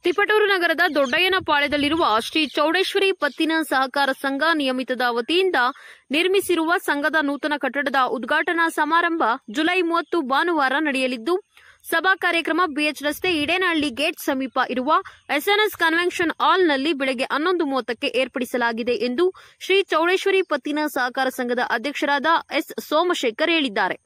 ತಿಪಟೂರು ನಗರದ ದೊಡ್ಡಯ್ಯನಪಾಳ್ಯದಲ್ಲಿರುವ ಶ್ರೀ ಚೌಡೇಶ್ವರಿ ಪತ್ತಿನ ಸಹಕಾರ ಸಂಘ ನಿಯಮಿತದ ವತಿಯಿಂದ ನಿರ್ಮಿಸಿರುವ ಸಂಘದ ನೂತನ ಕಟ್ಟಡದ ಉದ್ಘಾಟನಾ ಸಮಾರಂಭ ಜುಲೈ ಮೂವತ್ತು ಭಾನುವಾರ ನಡೆಯಲಿದ್ದು ಸಭಾ ಕಾರ್ಯಕ್ರಮ ಬಿಎಚ್ ರಸ್ತೆ ಇಡೇನಹಳ್ಳಿ ಗೇಟ್ ಸಮೀಪ ಇರುವ ಎಸ್ಎನ್ಎಸ್ ಕನ್ವೆನ್ಷನ್ ಹಾಲ್ನಲ್ಲಿ ಬೆಳಗ್ಗೆ ಹನ್ನೊಂದು ಮೂವತ್ತಕ್ಕೆ ಏರ್ಪಡಿಸಲಾಗಿದೆ ಎಂದು ಶ್ರೀ ಚೌಡೇಶ್ವರಿ ಪತ್ತಿನ ಸಹಕಾರ ಸಂಘದ ಅಧ್ಯಕ್ಷರಾದ ಎಸ್ ಸೋಮಶೇಖರ್ ಹೇಳಿದ್ದಾರೆ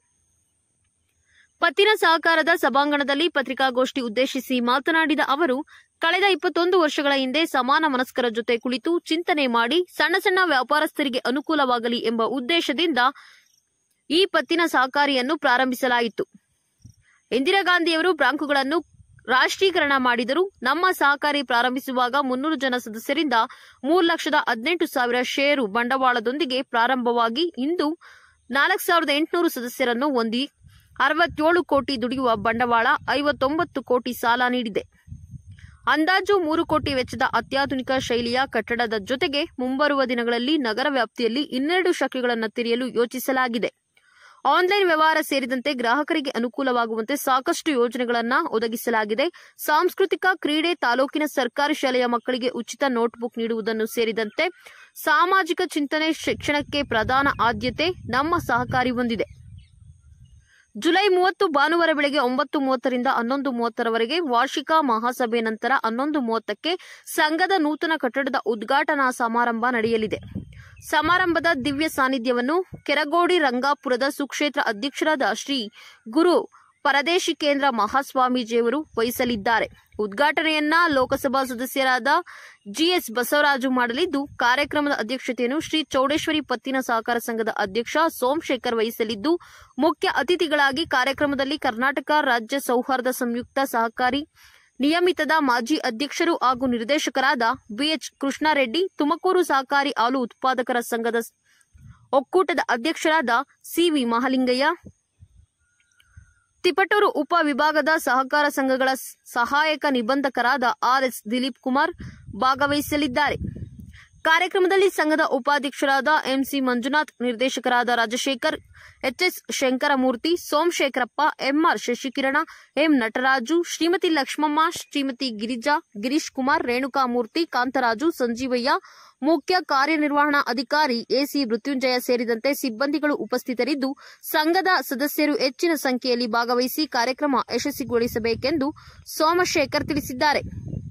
ಪತ್ತಿನ ಸಹಕಾರದ ಸಭಾಂಗಣದಲ್ಲಿ ಪತ್ರಿಕಾಗೋಷ್ಠಿ ಉದ್ದೇಶಿಸಿ ಮಾತನಾಡಿದ ಅವರು ಕಳೆದ ಇಪ್ಪತ್ತೊಂದು ವರ್ಷಗಳ ಹಿಂದೆ ಸಮಾನ ಮನಸ್ಕರ ಜೊತೆ ಕುಳಿತು ಚಿಂತನೆ ಮಾಡಿ ಸಣ್ಣ ಸಣ್ಣ ವ್ಯಾಪಾರಸ್ಥರಿಗೆ ಅನುಕೂಲವಾಗಲಿ ಎಂಬ ಉದ್ದೇಶದಿಂದ ಈ ಪತ್ತಿನ ಸಹಕಾರಿಯನ್ನು ಪ್ರಾರಂಭಿಸಲಾಯಿತು ಇಂದಿರಾ ಗಾಂಧಿಯವರು ಬ್ಯಾಂಕುಗಳನ್ನು ರಾಷ್ಟ್ರೀಕರಣ ಮಾಡಿದರು ನಮ್ಮ ಸಹಕಾರಿ ಪ್ರಾರಂಭಿಸುವಾಗ ಮುನ್ನೂರು ಜನ ಸದಸ್ಯರಿಂದ ಮೂರು ಲಕ್ಷದ ಹದಿನೆಂಟು ಸಾವಿರ ಷೇರು ಬಂಡವಾಳದೊಂದಿಗೆ ಪ್ರಾರಂಭವಾಗಿ ಇಂದು ನಾಲ್ಕು ಸಾವಿರದ ಎಂಟುನೂರು ಸದಸ್ಯರನ್ನು ಹೊಂದಿ ಅರವತ್ತೇಳು ಕೋಟಿ ದುಡಿಯುವ ಬಂಡವಾಳ ಐವತ್ತೊಂಬತ್ತು ಕೋಟಿ ಸಾಲ ನೀಡಿದೆ ಅಂದಾಜು ಮೂರು ಕೋಟಿ ವೆಚ್ಚದ ಅತ್ಯಾಧುನಿಕ ಶೈಲಿಯ ಕಟ್ಟಡದ ಜೊತೆಗೆ ಮುಂಬರುವ ದಿನಗಳಲ್ಲಿ ನಗರ ವ್ಯಾಪ್ತಿಯಲ್ಲಿ ಇನ್ನೆರಡು ಶಾಖೆಗಳನ್ನು ತೆರೆಯಲು ಯೋಚಿಸಲಾಗಿದೆ ಆನ್ಲೈನ್ ವ್ಯವಹಾರ ಸೇರಿದಂತೆ ಗ್ರಾಹಕರಿಗೆ ಅನುಕೂಲವಾಗುವಂತೆ ಸಾಕಷ್ಟು ಯೋಜನೆಗಳನ್ನು ಒದಗಿಸಲಾಗಿದೆ ಸಾಂಸ್ಕೃತಿಕ ಕ್ರೀಡೆ ತಾಲೂಕಿನ ಸರ್ಕಾರಿ ಶಾಲೆಯ ಮಕ್ಕಳಿಗೆ ಉಚಿತ ನೋಟ್ಬುಕ್ ನೀಡುವುದನ್ನು ಸೇರಿದಂತೆ ಸಾಮಾಜಿಕ ಚಿಂತನೆ ಶಿಕ್ಷಣಕ್ಕೆ ಪ್ರಧಾನ ಆದ್ಯತೆ ನಮ್ಮ ಸಹಕಾರಿ ಹೊಂದಿದೆ ಜುಲೈ ಮೂವತ್ತು ಭಾನುವಾರ ಬೆಳಗ್ಗೆ ಒಂಬತ್ತು ಮೂವತ್ತರಿಂದ ಹನ್ನೊಂದು ಮೂವತ್ತರವರೆಗೆ ವಾರ್ಷಿಕ ಮಹಾಸಭೆ ನಂತರ ಹನ್ನೊಂದು ಮೂವತ್ತಕ್ಕೆ ಸಂಘದ ನೂತನ ಕಟ್ಟಡದ ಉದ್ಘಾಟನಾ ಸಮಾರಂಭ ನಡೆಯಲಿದೆ ಸಮಾರಂಭದ ದಿವ್ಯ ಸಾನ್ನಿಧ್ಯವನ್ನು ಕೆರಗೋಡಿ ರಂಗಾಪುರದ ಸುಕ್ಷೇತ್ರ ಅಧ್ಯಕ್ಷರಾದ ಶ್ರೀ ಗುರು ಪರದೇಶಿ ಕೇಂದ್ರ ಮಹಾಸ್ವಾಮೀಜಿಯವರು ವಹಿಸಲಿದ್ದಾರೆ ಉದ್ಘಾಟನೆಯನ್ನ ಲೋಕಸಭಾ ಸದಸ್ಯರಾದ ಜಿಎಸ್ ಬಸವರಾಜು ಮಾಡಲಿದ್ದು ಕಾರ್ಯಕ್ರಮದ ಅಧ್ಯಕ್ಷತೆಯನ್ನು ಶ್ರೀ ಚೌಡೇಶ್ವರಿ ಪತ್ತಿನ ಸಹಕಾರ ಸಂಘದ ಅಧ್ಯಕ್ಷ ಸೋಮಶೇಖರ್ ವಹಿಸಲಿದ್ದು ಮುಖ್ಯ ಅತಿಥಿಗಳಾಗಿ ಕಾರ್ಯಕ್ರಮದಲ್ಲಿ ಕರ್ನಾಟಕ ರಾಜ್ಯ ಸೌಹಾರ್ದ ಸಂಯುಕ್ತ ಸಹಕಾರಿ ನಿಯಮಿತದ ಮಾಜಿ ಅಧ್ಯಕ್ಷರು ಹಾಗೂ ನಿರ್ದೇಶಕರಾದ ಬಿಎಚ್ ಕೃಷ್ಣಾರೆಡ್ಡಿ ತುಮಕೂರು ಸಹಕಾರಿ ಹಾಲು ಉತ್ಪಾದಕರ ಸಂಘದ ಒಕ್ಕೂಟದ ಅಧ್ಯಕ್ಷರಾದ ಸಿವಿ ಮಹಾಲಿಂಗಯ್ಯ ತಿಪಟೂರು ಉಪ ವಿಭಾಗದ ಸಹಕಾರ ಸಂಘಗಳ ಸಹಾಯಕ ನಿಬಂಧಕರಾದ ಆರ್ಎಸ್ ದಿಲೀಪ್ ಕುಮಾರ್ ಭಾಗವಹಿಸಲಿದ್ದಾರೆ ಕಾರ್ಯಕ್ರಮದಲ್ಲಿ ಸಂಘದ ಉಪಾಧ್ಯಕ್ಷರಾದ ಎಂಸಿ ಮಂಜುನಾಥ್ ನಿರ್ದೇಶಕರಾದ Rajashekar HS Shankaramurthy Somashekarappa MR Shashikirana M Nataraju Shrimati Lakshmamma Shrimati Girija Girish Kumar Renukamurthy Kantharaju Sanjeevaiah ಮುಖ್ಯ ಕಾರ್ಯನಿರ್ವಹಣಾ ಅಧಿಕಾರಿ ಎಸಿ ಮೃತ್ಯುಂಜಯ ಸೇರಿದಂತೆ ಸಿಬ್ಬಂದಿಗಳು ಉಪಸ್ಥಿತರಿದ್ದು ಸಂಘದ ಸದಸ್ಯರು ಹೆಚ್ಚಿನ ಸಂಖ್ಯೆಯಲ್ಲಿ ಭಾಗವಹಿಸಿ ಕಾರ್ಯಕ್ರಮ ಯಶಸ್ವಿಗೊಳಿಸಬೇಕೆಂದು ಸೋಮಶೇಖರ್ ತಿಳಿಸಿದ್ದಾರೆ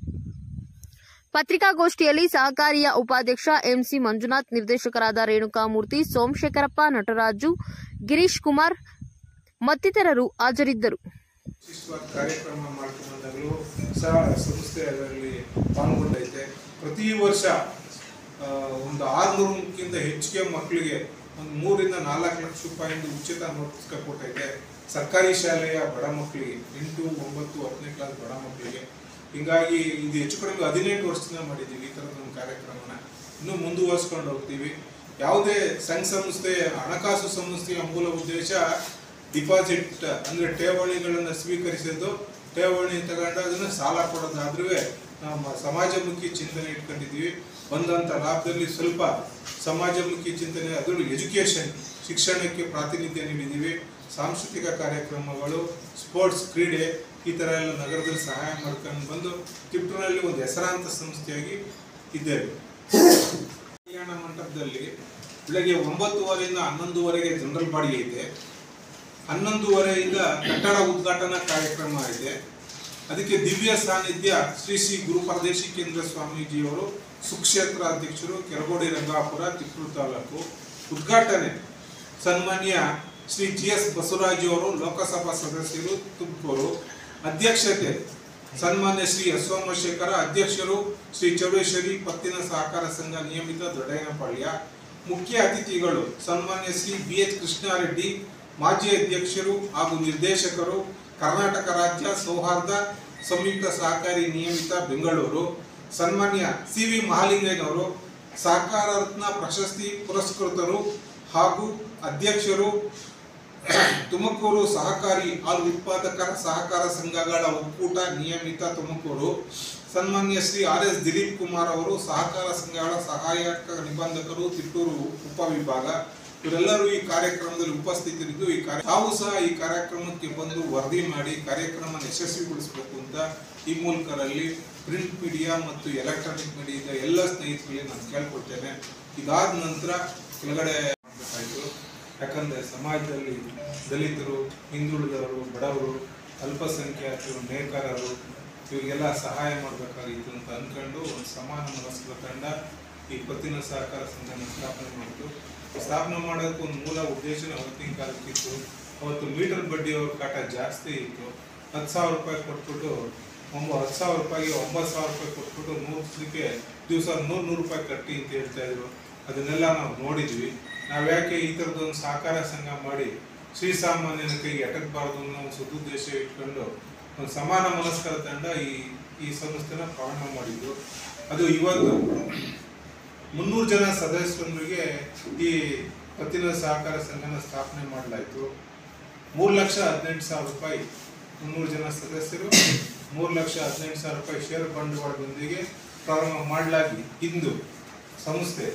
ಪತ್ರಿಕಾಗೋಷ್ಠಿಯಲ್ಲಿ ಸಹಕಾರಿಯ ಉಪಾಧ್ಯಕ್ಷ ಎಂಸಿ ಮಂಜುನಾಥ್ ನಿರ್ದೇಶಕರಾದ ರೇಣುಕಾಮೂರ್ತಿ ಸೋಮಶೇಖರಪ್ಪ ನಟರಾಜು ಗಿರೀಶ್ ಕುಮಾರ್ ಮತ್ತಿತರರು ಹಾಜರಿದ್ದರು ವಿಶಿಷ್ಟವಾದ ಕಾರ್ಯಕ್ರಮ ಮಾಡ್ಕೊಂಡು ಬಂದಾಗಲೂ ಸಹ ಸಂಸ್ಥೆ ಅದರಲ್ಲಿ ಪಾಲ್ಗೊಂಡೈತೆ ಪ್ರತಿ ವರ್ಷ ಆ, ಒಂದು ಆರುನೂರಕ್ಕಿಂತ ಹೆಚ್ಚಿಗೆ ಮಕ್ಕಳಿಗೆ ಒಂದು ಮೂರಿಂದ ನಾಲ್ಕು ಲಕ್ಷ ರೂಪಾಯಿಂದ ಉಚಿತ ನೋಟ್ಸ್ಕ ಕೊಟ್ಟೈತೆ ಸರ್ಕಾರಿ ಶಾಲೆಯ ಬಡ ಮಕ್ಕಳಿಗೆ ಎಂಟು ಒಂಬತ್ತು ಹತ್ತನೇ ಕ್ಲಾಸ್ ಬಡ ಮಕ್ಕಳಿಗೆ ಹಿಂಗಾಗಿ ಇದು ಹೆಚ್ಚು ಕಡಿಮೆ ಹದಿನೆಂಟು ವರ್ಷದಿಂದ ಮಾಡಿದ್ದೀವಿ ಈ ಥರದ ಒಂದು ಕಾರ್ಯಕ್ರಮನ ಇನ್ನೂ ಮುಂದುವರಿಸ್ಕೊಂಡು ಹೋಗ್ತೀವಿ ಯಾವುದೇ ಸಂಘ ಸಂಸ್ಥೆ ಹಣಕಾಸು ಸಂಸ್ಥೆಯ ಮೂಲ ಉದ್ದೇಶ ಡಿಪಾಸಿಟ್ ಅಂದ್ರೆ ಠೇವಣಿಗಳನ್ನು ಸ್ವೀಕರಿಸೋದು ಠೇವಣಿ ತಗೊಂಡು ಅದನ್ನ ಸಾಲ ಕೊಡೋದಾದ್ರೂ ನಮ್ಮ ಸಮಾಜಮುಖಿ ಚಿಂತನೆ ಇಟ್ಕೊಂಡಿದ್ದೀವಿ ಬಂದಂಥ ಲಾಭದಲ್ಲಿ ಸ್ವಲ್ಪ ಸಮಾಜಮುಖಿ ಚಿಂತನೆ ಅದರಲ್ಲೂ ಎಜುಕೇಷನ್ ಶಿಕ್ಷಣಕ್ಕೆ ಪ್ರಾತಿನಿಧ್ಯ ನೀಡಿದ್ದೀವಿ ಸಾಂಸ್ಕೃತಿಕ ಕಾರ್ಯಕ್ರಮಗಳು ಸ್ಪೋರ್ಟ್ಸ್ ಕ್ರೀಡೆ ಈ ಥರ ಎಲ್ಲ ನಗರದಲ್ಲಿ ಸಹಾಯ ಮಾಡ್ಕೊಂಡು ಬಂದು ತಿಪ್ಟೂರಲ್ಲಿ ಒಂದು ಹೆಸರಾಂತ ಸಂಸ್ಥೆಯಾಗಿ ಇದ್ದೇವೆ ಕಲ್ಯಾಣ ಮಂಟಪದಲ್ಲಿ ಬೆಳಗ್ಗೆ ಒಂಬತ್ತುವರೆಯಿಂದ ಹನ್ನೊಂದುವರೆಗೆ ಜನರಲ್ ಬಾಡಿಗೆ ಇದೆ ಹನ್ನೊಂದುವರೆಯಿಂದ ಕಟ್ಟಡ ಉದ್ಘಾಟನಾ ಕಾರ್ಯಕ್ರಮ ಇದೆ ಅದಕ್ಕೆ ದಿವ್ಯ ಸಾನ್ನಿಧ್ಯ ಶ್ರೀ ಶ್ರೀ ಗುರು ಪರದೇಶಿ ಕೇಂದ್ರ ಸ್ವಾಮೀಜಿಯವರು ಸುಕ್ಷೇತ್ರ ಅಧ್ಯಕ್ಷರು ಕೆರಗೋಡಿ ರಂಗಾಪುರ ತಿಪ್ಪೂರು ತಾಲೂಕು ಉದ್ಘಾಟನೆ ಸನ್ಮಾನ್ಯ ಶ್ರೀ ಜಿ ಎಸ್ ಬಸವರಾಜು ಅವರು ಲೋಕಸಭಾ ಸದಸ್ಯರು ತುಮಕೂರು ಅಧ್ಯಕ್ಷತೆ ಸನ್ಮಾನ್ಯ ಶ್ರೀ ಎಸ್ ಸೋಮಶೇಖರ ಅಧ್ಯಕ್ಷರು ಶ್ರೀ ಚೌಡೇಶ್ವರಿ ಪತ್ತಿನ ಸಹಕಾರ ಸಂಘ ನಿಯಮಿತ ದೊಡ್ಡಯ್ಯನಪಾಳ್ಯ ಮುಖ್ಯ ಅತಿಥಿಗಳು ಸನ್ಮಾನ್ಯ ಶ್ರೀ ಬಿ ಎಚ್ ಕೃಷ್ಣಾರೆಡ್ಡಿ ಮಾಜಿ ಅಧ್ಯಕ್ಷರು ಹಾಗೂ ನಿರ್ದೇಶಕರು ಕರ್ನಾಟಕ ರಾಜ್ಯ ಸೌಹಾರ್ದ ಸಂಯುಕ್ತ ಸಹಕಾರಿ ನಿಯಮಿತ ಬೆಂಗಳೂರು ಸನ್ಮಾನ್ಯ ಸಿ ವಿ ಮಹಾಲಿಂಗಯ್ಯನವರು ಸಹಕಾರ ರತ್ನ ಪ್ರಶಸ್ತಿ ಪುರಸ್ಕೃತರು ಹಾಗೂ ಅಧ್ಯಕ್ಷರು ತುಮಕೂರು ಸಹಕಾರಿ ಹಾಲು ಉತ್ಪಾದಕರ ಸಹಕಾರ ಸಂಘಗಳ ಒಕ್ಕೂಟ ನಿಯಮಿತ ತುಮಕೂರು ಸನ್ಮಾನ್ಯ ಶ್ರೀ ಆರ್ ಎಸ್ ದಿಲೀಪ್ ಕುಮಾರ್ ಅವರು ಸಹಕಾರ ಸಂಘಗಳ ಸಹಾಯಕ ನಿಬಂಧಕರು ತಿಟ್ಟೂರು ಉಪವಿಭಾಗ ಇವರೆಲ್ಲರೂ ಈ ಕಾರ್ಯಕ್ರಮದಲ್ಲಿ ಉಪಸ್ಥಿತರಿದ್ದು ಈ ಕಾರ್ಯ ತಾವು ಸಹ ಈ ಕಾರ್ಯಕ್ರಮಕ್ಕೆ ಬಂದು ವರದಿ ಮಾಡಿ ಕಾರ್ಯಕ್ರಮ ಯಶಸ್ವಿಗೊಳಿಸಬೇಕು ಅಂತ ಈ ಮೂಲಕರಲ್ಲಿ ಪ್ರಿಂಟ್ ಮೀಡಿಯಾ ಮತ್ತು ಎಲೆಕ್ಟ್ರಾನಿಕ್ ಮೀಡಿಯಾದ ಎಲ್ಲ ಸ್ನೇಹಿತರಿಗೆ ನಾನು ಕೇಳ್ಕೊಳ್ತೇನೆ ಇದಾದ ನಂತರ ಕೆಳಗಡೆ ಮಾಡಬೇಕಾಯಿತು ಯಾಕಂದರೆ ಸಮಾಜದಲ್ಲಿ ದಲಿತರು ಹಿಂದುಳಿದವರು ಬಡವರು ಅಲ್ಪಸಂಖ್ಯಾತರು ನೇಕಾರರು ಇವರಿಗೆಲ್ಲ ಸಹಾಯ ಮಾಡಬೇಕಾಗಿತ್ತು ಅಂತ ಅಂದ್ಕೊಂಡು ಒಂದು ಸಮಾನ ಮನಸ್ಕರ ತಂಡ ಈ ಪತ್ತಿನ ಸಹಕಾರ ಸಂಘನ ಸ್ಥಾಪನೆ ಮಾಡಿತು ಸ್ಥಾಪನೆ ಮಾಡೋದಕ್ಕೆ ಒಂದು ಮೂಲ ಉದ್ದೇಶನ ಅವತ್ತಿನ ಕಾಲಕ್ಕಿತ್ತು ಅವತ್ತು ಮೀಟರ್ ಬಡ್ಡಿ ಅವ್ರ ಕಾಟ ಜಾಸ್ತಿ ಇತ್ತು ಹತ್ತು ಸಾವಿರ ರೂಪಾಯಿ ಕೊಟ್ಬಿಟ್ಟು ಒಂಬ ಹತ್ತು ಸಾವಿರ ರೂಪಾಯಿಗೆ ಒಂಬತ್ತು ಸಾವಿರ ರೂಪಾಯಿ ಕೊಟ್ಬಿಟ್ಟು ನೂರು ದಿವಸಕ್ಕೆ ದಿವಸ ನೂರು ನೂರು ರೂಪಾಯಿ ಕಟ್ಟಿ ಅಂತ ಹೇಳ್ತಾ ಇದ್ರು ಅದನ್ನೆಲ್ಲ ನಾವು ನೋಡಿದ್ವಿ ನಾವು ಯಾಕೆ ಈ ಥರದೊಂದು ಸಹಕಾರ ಸಂಘ ಮಾಡಿ ಶ್ರೀಸಾಮಾನ್ಯನ ಕೈಗೆ ಎಟಕಬಾರ್ದು ಅನ್ನೋ ಒಂದು ಸದುದ್ದೇಶ ಇಟ್ಕೊಂಡು ಒಂದು ಸಮಾನ ಮನಸ್ಕರ ತಂಡ ಈ ಈ ಸಂಸ್ಥೆನ ಪ್ರಾರಂಭ ಮಾಡಿದ್ದು ಅದು ಇವತ್ತು ಮುನ್ನೂರು ಜನ ಸದಸ್ಯರೊಂದಿಗೆ ಈ ಪತ್ತಿನ ಸಹಕಾರ ಸಂಘನ ಸ್ಥಾಪನೆ ಮಾಡಲಾಯಿತು ಮೂರು ಲಕ್ಷ ಹದಿನೆಂಟು ಸಾವಿರ ರೂಪಾಯಿ ಮುನ್ನೂರು ಜನ ಸದಸ್ಯರು ಮೂರು ಲಕ್ಷ ಹದಿನೆಂಟು ಸಾವಿರ ರೂಪಾಯಿ ಷೇರು ಬಂಡವಾಳದೊಂದಿಗೆ ಪ್ರಾರಂಭ ಮಾಡಲಾಗಿ ಇಂದು ಸಂಸ್ಥೆ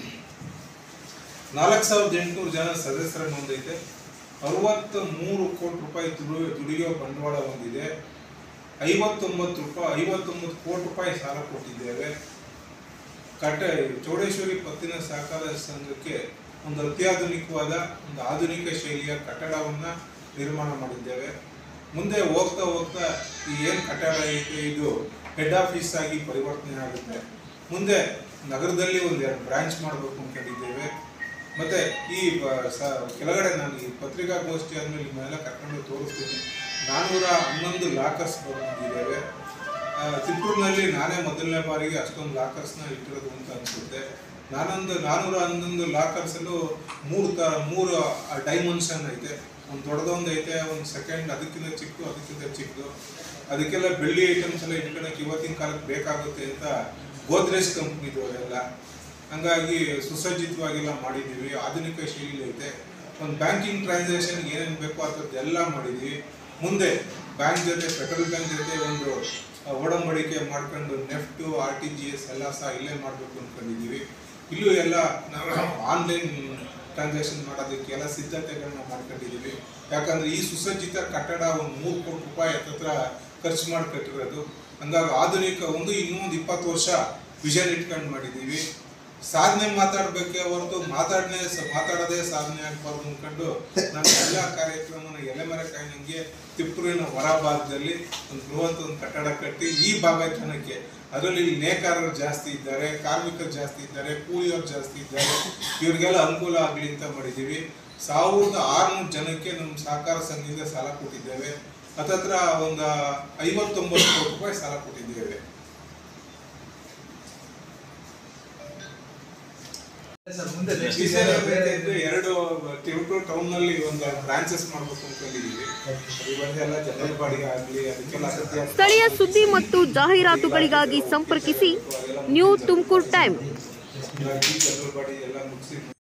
ನಾಲ್ಕು ಸಾವಿರದ ಎಂಟುನೂರು ಜನ ಸದಸ್ಯರನ್ನು ಹೊಂದೈತೆ ಅರವತ್ತ ಮೂರು ಕೋಟಿ ರೂಪಾಯಿ ದುಡಿ ದುಡಿಯೋ ಬಂಡವಾಳ ಹೊಂದಿದೆ ಐವತ್ತೊಂಬತ್ತು ರೂಪಾಯಿ ಐವತ್ತೊಂಬತ್ತು ಕೋಟಿ ರೂಪಾಯಿ ಸಾಲ ಕೊಟ್ಟಿದ್ದೇವೆ ಕಟ್ಟ ಚೌಡೇಶ್ವರಿ ಪತ್ತಿನ ಸಹಕಾರ ಸಂಘಕ್ಕೆ ಒಂದು ಅತ್ಯಾಧುನಿಕವಾದ ಒಂದು ಆಧುನಿಕ ಶೈಲಿಯ ಕಟ್ಟಡವನ್ನ ನಿರ್ಮಾಣ ಮಾಡಿದ್ದೇವೆ ಮುಂದೆ ಹೋಗ್ತಾ ಹೋಗ್ತಾ ಈ ಏನು ಕಟ್ಟಡ ಐತೆ ಇದು ಹೆಡ್ ಆಫೀಸ್ ಆಗಿ ಪರಿವರ್ತನೆ ಆಗುತ್ತೆ ಮುಂದೆ ನಗರದಲ್ಲಿ ಒಂದು ಎರಡು ಬ್ರಾಂಚ್ ಮಾಡಬೇಕು ಅನ್ಕೊಂಡಿದ್ದೇವೆ ಮತ್ತೆ ಈ ಬ- ಸ- ಕೆಳಗಡೆ ನಾನು ಈ ಪತ್ರಿಕಾಗೋಷ್ಠಿ ಆದ್ಮೇಲೆ ನಿಮ್ಮೆಲ್ಲ ಕರ್ಕೊಂಡು ತೋರಿಸ್ತೀನಿ ನಾನೂರ ಹನ್ನೊಂದು ಲಾಕರ್ಸ್ ಬಂದಿದ್ದೇವೆ ತಿಪ್ಪೂರಿನಲ್ಲಿ ನಾನೇ ಮೊದಲನೇ ಬಾರಿಗೆ ಅಷ್ಟೊಂದು ಲಾಕರ್ಸ್ನ ಇಟ್ಟಿರೋದು ಅಂತ ಅನ್ಸುತ್ತೆ ನಾನೊಂದು ನಾನೂರ ಹನ್ನೊಂದು ಲಾಕರ್ಸಲ್ಲೂ ಮೂರು ತ ಮೂರು ಡೈಮೆನ್ಷನ್ ಐತೆ ಒಂದು ದೊಡ್ಡದೊಂದು ಐತೆ ಒಂದು ಸೆಕೆಂಡ್ ಅದಕ್ಕಿಂತ ಚಿಕ್ಕ ಅದಕ್ಕಿಂತ ಚಿಕ್ಕದು ಅದಕ್ಕೆಲ್ಲ ಬೆಳ್ಳಿ ಐಟಮ್ಸ್ ಎಲ್ಲ ಇಟ್ಕೊಳಕ್ಕೆ ಇವತ್ತಿನ ಕಾಲಕ್ಕೆ ಬೇಕಾಗುತ್ತೆ ಅಂತ ಗೋದ್ರೇಜ್ ಕಂಪ್ನಿದು ಎಲ್ಲ ಹಂಗಾಗಿ ಸುಸಜ್ಜಿತವಾಗೆಲ್ಲ ಮಾಡಿದ್ದೀವಿ ಆಧುನಿಕ ಶೈಲಿ ಐತೆ ಒಂದು ಬ್ಯಾಂಕಿಂಗ್ ಟ್ರಾನ್ಸಾಕ್ಷನ್ ಏನೇನು ಬೇಕೋ ಆ ಥರದ್ದು ಎಲ್ಲ ಮಾಡಿದ್ದೀವಿ ಮುಂದೆ ಬ್ಯಾಂಕ್ ಜೊತೆ ಫೆಡರಲ್ ಬ್ಯಾಂಕ್ ಜೊತೆ ಒಂದು ಆ, ಒಡಂಬಡಿಕೆ ಮಾಡ್ಕೊಂಡು NEFT R T G S ಎಲ್ಲ ಸಹ ಇಲ್ಲೇ ಮಾಡಬೇಕು ಅಂದ್ಕೊಂಡಿದ್ದೀವಿ ಇಲ್ಲೂ ಎಲ್ಲ ನಾವು ಆನ್ಲೈನ್ ಟ್ರಾನ್ಸಾಕ್ಷನ್ ಮಾಡೋದಕ್ಕೆ ಎಲ್ಲ ಸಿದ್ಧತೆಗಳನ್ನ ಮಾಡ್ಕೊಂಡಿದ್ದೀವಿ ಯಾಕಂದ್ರೆ ಈ ಸುಸಜ್ಜಿತ ಕಟ್ಟಡ ಒಂದು ಮೂರು ಕೋಟಿ ರೂಪಾಯಿ ಹತ್ರ ಖರ್ಚು ಮಾಡಿ ಕಟ್ಟಿರೋದು ಹಂಗಾಗಿ ಆಧುನಿಕ ಒಂದು ಇನ್ನೂ ಒಂದು ಇಪ್ಪತ್ತು ವರ್ಷ ವಿಷನ್ ಇಟ್ಕೊಂಡು ಮಾಡಿದ್ದೀವಿ ಸಾಧನೆ ಮಾತಾಡ್ಬೇಕೆ ಹೊರತು ಮಾತಾಡನೆ ಮಾತಾಡೋದೇ ಸಾಧನೆ ಆಗ್ಬಾರ್ದು ಅನ್ಕೊಂಡು ನಾನು ಎಲ್ಲ ಕಾರ್ಯಕ್ರಮನ ಎಲೆಮರೆ ಕಾಯಿನಂಗೆ ತಿಪ್ಪೂರಿನ ಹೊರಭಾಗದಲ್ಲಿ ಒಂದು ಬೃಹತ್ ಒಂದು ಕಟ್ಟಡ ಕಟ್ಟಿ ಈ ಭಾಗ ಜನಕ್ಕೆ ಅದರಲ್ಲಿ ಇಲ್ಲಿ ನೇಕಾರರು ಜಾಸ್ತಿ ಇದ್ದಾರೆ ಕಾರ್ಮಿಕರು ಜಾಸ್ತಿ ಇದ್ದಾರೆ ಕೂಲಿಯವರು ಜಾಸ್ತಿ ಇದ್ದಾರೆ ಇವ್ರಿಗೆಲ್ಲ ಅನುಕೂಲ ಆಗಲಿ ಅಂತ ಮಾಡಿದ್ದೀವಿ ಸಾವಿರದ ಆರುನೂರು ಜನಕ್ಕೆ ನಮ್ಮ ಸಹಕಾರ ಸಂಘದಿಂದ ಸಾಲ ಕೊಟ್ಟಿದ್ದೇವೆ ಹತ್ತತ್ರ ಒಂದು ಐವತ್ತೊಂಬತ್ತು ಕೋಟಿ ರೂಪಾಯಿ ಸಾಲ ಕೊಟ್ಟಿದ್ದೇವೆ ಸರ್ ಮುಂದೆ next ವಿಷಯ ಇದೆ ಬೇರೆ ಏನಂದ್ರೆ ಎರಡು ತಿರುಪೂರು ಟೌನ್ ನಲ್ಲಿ ಒಂದು ಬ್ರಾಂಚಸ್ ಮಾಡ್ಬೇಕು ಅನ್ಕೊಂಡಿದೀವಿ ಇವತ್ತೆಲ್ಲ ಜನರ ಬಾಡಿಗೆ ಆಗ್ಲಿ ಅದಕ್ಕೆಲ್ಲ ಸತ್ಯ ಸ್ಥಳೀಯ ಸುದ್ದಿ ಮತ್ತು ಜಾಹೀರಾತುಗಳಿಗಾಗಿ ಸಂಪರ್ಕಿಸಿ ನ್ಯೂ ತುಮಕೂರು ಟೈಮ್ ಜನರ ಬಾಡಿ ಎಲ್ಲ ಮುಗಿಸಿ